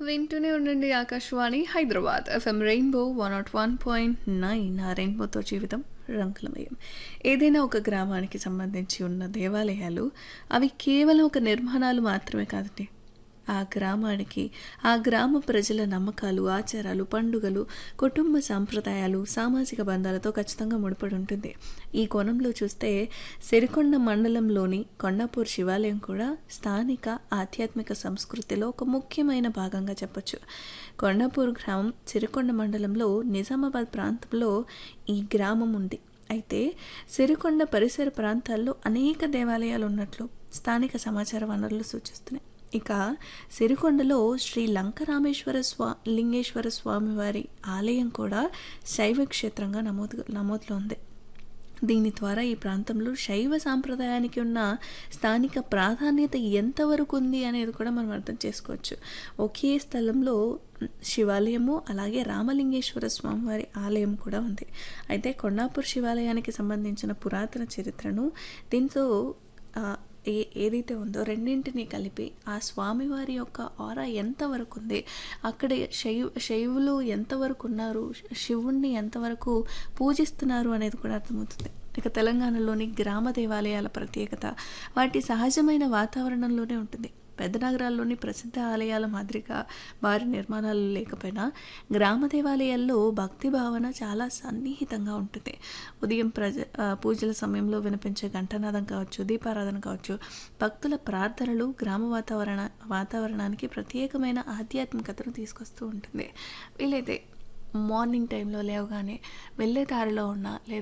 వింటూనే ఉండండి Akashvani Hyderabad FM rainbow one nought one point nine ఆ రెయిన్బోతో జీవితం రంగులమయం ఏదైనా ఒక గ్రామానికి సంబంధించి ఉన్న దేవాలయాలు అవి కేవలం ఒక నిర్మాణాలు మాత్రమే కాదండి ఆ గ్రామానికి ఆ గ్రామ ప్రజల నమ్మకాలు ఆచారాలు పండుగలు కుటుంబ సాంప్రదాయాలు సామాజిక బంధాలతో ఖచ్చితంగా ముడిపడి ఉంటుంది ఈ కోణంలో చూస్తే సిరికొండ మండలంలోని కొండాపూర్ శివాలయం కూడా స్థానిక ఆధ్యాత్మిక సంస్కృతిలో ఒక ముఖ్యమైన భాగంగా చెప్పొచ్చు కొండాపూర్ గ్రామం సిరికొండ మండలంలో నిజామాబాద్ ప్రాంతంలో ఈ గ్రామం ఉంది అయితే సిరికొండ పరిసర ప్రాంతాల్లో అనేక దేవాలయాలు ఉన్నట్లు స్థానిక సమాచార వనరులు సూచిస్తున్నాయి ఇక సిరికొండలో శ్రీ లంకరామేశ్వర స్వా లింగేశ్వర స్వామివారి ఆలయం కూడా శైవ క్షేత్రంగా నమోదు నమోదులో ఉంది దీని ద్వారా ఈ ప్రాంతంలో శైవ సాంప్రదాయానికి ఉన్న స్థానిక ప్రాధాన్యత ఎంతవరకు ఉంది అనేది కూడా మనం అర్థం చేసుకోవచ్చు ఒకే స్థలంలో శివాలయము అలాగే రామలింగేశ్వర స్వామివారి ఆలయం కూడా ఉంది అయితే కొండాపూర్ శివాలయానికి సంబంధించిన పురాతన చరిత్రను దీంతో ఏ ఏదైతే ఉందో రెండింటిని కలిపి ఆ స్వామివారి యొక్క ఆరా ఎంతవరకు ఉంది అక్కడ శైవ శైవులు ఎంతవరకు ఉన్నారు శివుణ్ణి ఎంతవరకు పూజిస్తున్నారు అనేది కూడా అర్థమవుతుంది ఇక తెలంగాణలోని గ్రామ దేవాలయాల ప్రత్యేకత వాటి సహజమైన వాతావరణంలోనే ఉంటుంది పెద్ద నగరాల్లోని ప్రసిద్ధ ఆలయాల మాదిరిగా వారి నిర్మాణాలు లేకపోయినా గ్రామ దేవాలయాల్లో భక్తి భావన చాలా సన్నిహితంగా ఉంటుంది ఉదయం ప్రజ పూజల సమయంలో వినిపించే ఘంటనాదం కావచ్చు దీపారాధన కావచ్చు భక్తుల ప్రార్థనలు గ్రామ వాతావరణ వాతావరణానికి ప్రత్యేకమైన ఆధ్యాత్మికతను తీసుకొస్తూ ఉంటుంది వీలైతే మార్నింగ్ టైంలో లేవగానే వెళ్ళే దారిలో ఉన్న లేదా